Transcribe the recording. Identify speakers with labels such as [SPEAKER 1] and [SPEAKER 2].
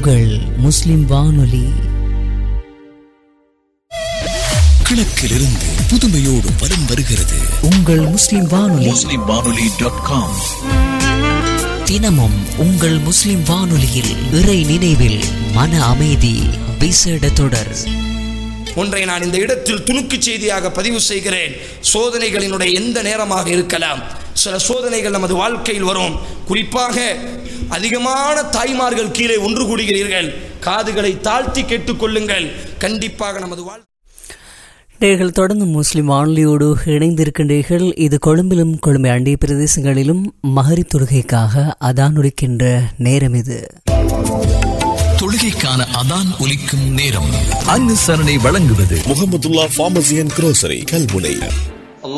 [SPEAKER 1] உங்கள் முஸ்லிம் வானொலி
[SPEAKER 2] கிழக்கிலிருந்து புதுமையோடு வலம் வருகிறது
[SPEAKER 1] உங்கள் முஸ்லிம் வானொலி
[SPEAKER 2] முஸ்லிம் வானொலி டாட் காம்
[SPEAKER 1] தினமும் உங்கள் முஸ்லிம் வானொலியில் இறை நினைவில் மன அமைதி விசேட தொடர்
[SPEAKER 3] ஒன்றை நான் இந்த இடத்தில் துணுக்குச் செய்தியாக பதிவு செய்கிறேன் சோதனைகளினுடைய எந்த நேரமாக இருக்கலாம் சில சோதனைகள் நமது வாழ்க்கையில் வரும் குறிப்பாக அதிகமான தாய்மார்கள் கீழே ஒன்று கூடுகிறீர்கள் காதுகளை தாழ்த்தி கேட்டுக்கொள்ளுங்கள் கண்டிப்பாக நமது வாழ்க்கை
[SPEAKER 1] நேர்கள் தொடர்ந்து முஸ்லிம் வானொலியோடு இணைந்திருக்கின்றீர்கள் இது கொழும்பிலும் கொழும்பை அண்டிய பிரதேசங்களிலும் மகரி தொழுகைக்காக அதான் உடிக்கின்ற நேரம் இது
[SPEAKER 2] தொழுகைக்கான அதான் ஒலிக்கும் நேரம் அனுசரணை வழங்குவது
[SPEAKER 4] Mohamedulla pharmacy and grocery Kalmunai